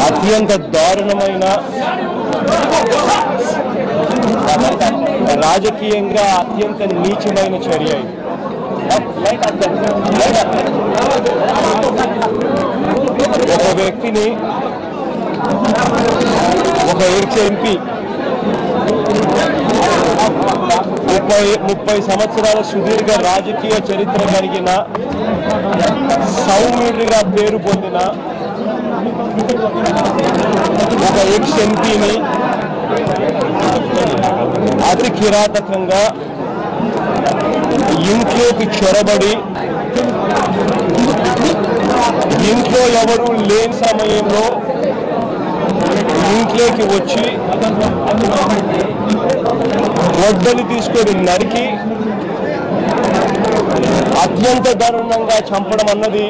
అత్యంత దారుణమైన రాజకీయంగా అత్యంత నీచమైన చర్య ఇది. ఒక వ్యక్తిని ఒక ఎక్స్ ఎంపీ ముప్పై ముప్పై సంవత్సరాల సుదీర్ఘ రాజకీయ చరిత్ర కలిగిన సౌమ్యుడిగా పేరు పొందిన ఒక ఎక్స్ ఎంపీని అతి కిరాతకంగా ఇంట్లోకి చొరబడి ఇంట్లో ఎవరు లేని సమయంలో ఇంట్లోకి వచ్చి వడ్డలు తీసుకొని నరికి అత్యంత దారుణంగా చంపడం అన్నది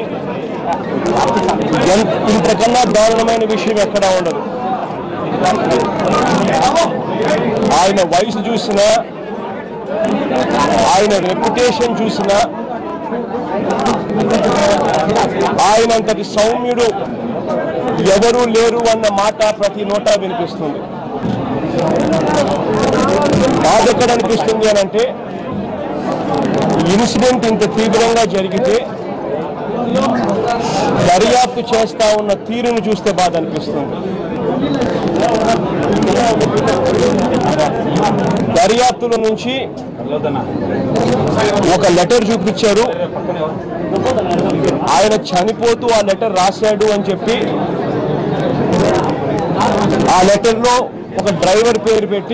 ఎంత- ఇంతకన్నా దారుణమైన విషయం ఎక్కడా ఉండదు ఆయన వయసు చూసినా ఆయన రెప్యుటేషన్ చూసినా ఆయనంతటి సౌమ్యుడు ఎవరూ లేరు అన్న మాట ప్రతి నోటా వినిపిస్తుంది బాధ ఎక్కడ అనిపిస్తుంది అని అంటే ఇన్సిడెంట్ ఇంత తీవ్రంగా జరిగితే దర్యాప్తు చేస్తా ఉన్న తీరును చూస్తే బాధ అనిపిస్తుంది దర్యాప్తుల నుంచి ఒక లెటర్ చూపించారు ఆయన చనిపోతూ ఆ లెటర్ రాశాడు అని చెప్పి ఆ లెటర్లో ఒక డ్రైవర్ పేరు పెట్టి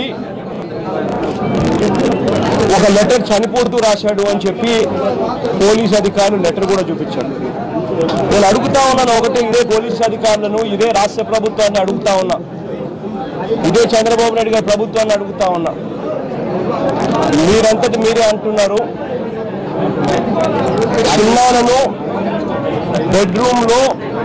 ఒక లెటర్ చనిపోతూ రాశాడు అని చెప్పి పోలీస్ అధికారులు లెటర్ కూడా చూపించారు నేను అడుగుతా ఉన్నాను ఒకటే ఇదే పోలీస్ అధికారులను ఇదే రాష్ట్ర ప్రభుత్వాన్ని అడుగుతా ఉన్నా ఇదే చంద్రబాబు నాయుడు గారి ప్రభుత్వాన్ని అడుగుతా ఉన్నా మీరంతటి మీరే అంటున్నారు చిన్నాలను బెడ్రూమ్ లో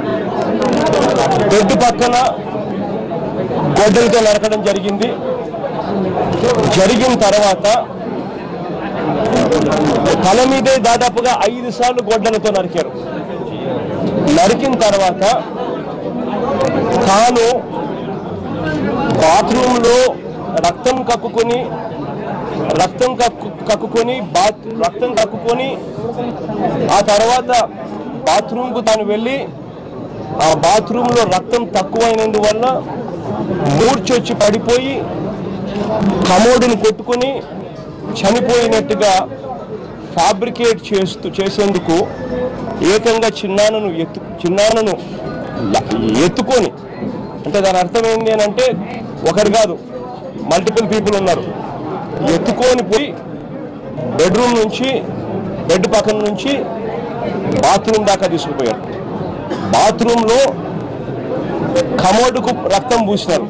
బెడ్ పక్కన గొడ్డలతో నరకడం జరిగింది జరిగిన తర్వాత తల మీదే దాదాపుగా ఐదు సార్లు గొడ్డలతో నరికారు నరికిన తర్వాత తాను బాత్రూంలో రక్తం కక్కుకొని రక్తం కక్కు కక్కుకొని బాత్ రక్తం కక్కుకొని ఆ తర్వాత బాత్రూమ్కు తాను వెళ్ళి ఆ బాత్రూంలో రక్తం తక్కువైనందువల్ల మూర్చొచ్చి పడిపోయి కమోడుని కొట్టుకొని చనిపోయినట్టుగా ఫ్యాబ్రికేట్ చేస్తూ చేసేందుకు ఏకంగా చిన్నానను ఎత్తు చిన్నానను ల- ఎత్తుకొని అంటే దాని అర్థం ఏంటి అని అంటే ఒకరు కాదు మల్టిపుల్ పీపుల్ ఉన్నారు ఎత్తుకొని పోయి బెడ్రూమ్ నుంచి బెడ్ పక్కన నుంచి బాత్రూమ్ దాకా తీసుకుపోయారు బాత్రూంలో కమోడుకు రక్తం పూసినారు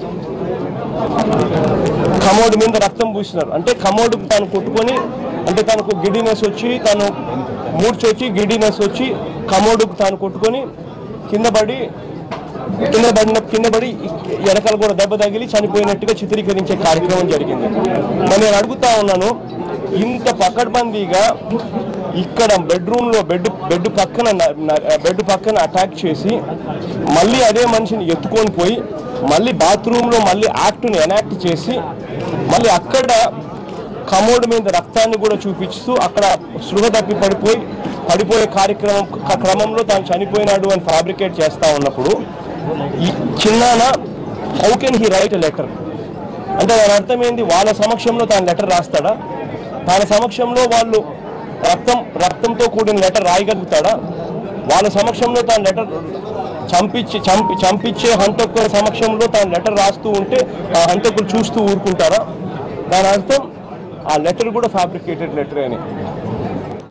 కమోడ్ మీద రక్తం పూసినారు అంటే కమోడుకు తాను కొట్టుకొని అంటే తనకు గిడ్డినెస్ వచ్చి తను మూర్చొచ్చి గిడ్డినెస్ వచ్చి కమోడుకు తాను కొట్టుకొని కింద పడి కింద పడిన కింద పడి వెనకాల కూడా దెబ్బ తగిలి చనిపోయినట్టుగా చిత్రీకరించే కార్యక్రమం జరిగింది మరి నేను అడుగుతా ఉన్నాను ఇంత పకడ్బందీగా ఇక్కడ బెడ్రూమ్ లో బెడ్ బెడ్ పక్కన న- న- బెడ్ పక్కన అటాక్ చేసి మళ్ళీ అదే మనిషిని ఎత్తుకొని పోయి మళ్ళీ బాత్రూమ్ లో మళ్ళీ యాక్ట్ని ఎనాక్ట్ చేసి మళ్ళీ అక్కడ కమోడ్ మీద రక్తాన్ని కూడా చూపిస్తూ అక్కడ సృహ తప్పి పడిపోయి పడిపోయే కార్యక్రమం క- క్రమంలో తాను చనిపోయినాడు అని ఫ్యాబ్రికేట్ చేస్తా ఉన్నప్పుడు ఈ చిన్నాన how can he write letter అంటే దాని అర్థం ఏంది వాళ్ళ సమక్షంలో తాను లెటర్ రాస్తాడా తన సమక్షంలో వాళ్ళు రక్తం రక్తంతో కూడిన లెటర్ రాయగలుగుతాడా వాళ్ళ సమక్షంలో తాను లెటర్ చంపించి చంపి చంపించే హంతకుల సమక్షంలో తాను లెటర్ రాస్తూ ఉంటే ఆ హంతకులు చూస్తూ ఊరుకుంటారా దాని అర్థం ఆ లెటర్ కూడా ఫ్యాబ్రికేటెడ్ లెటర్ అని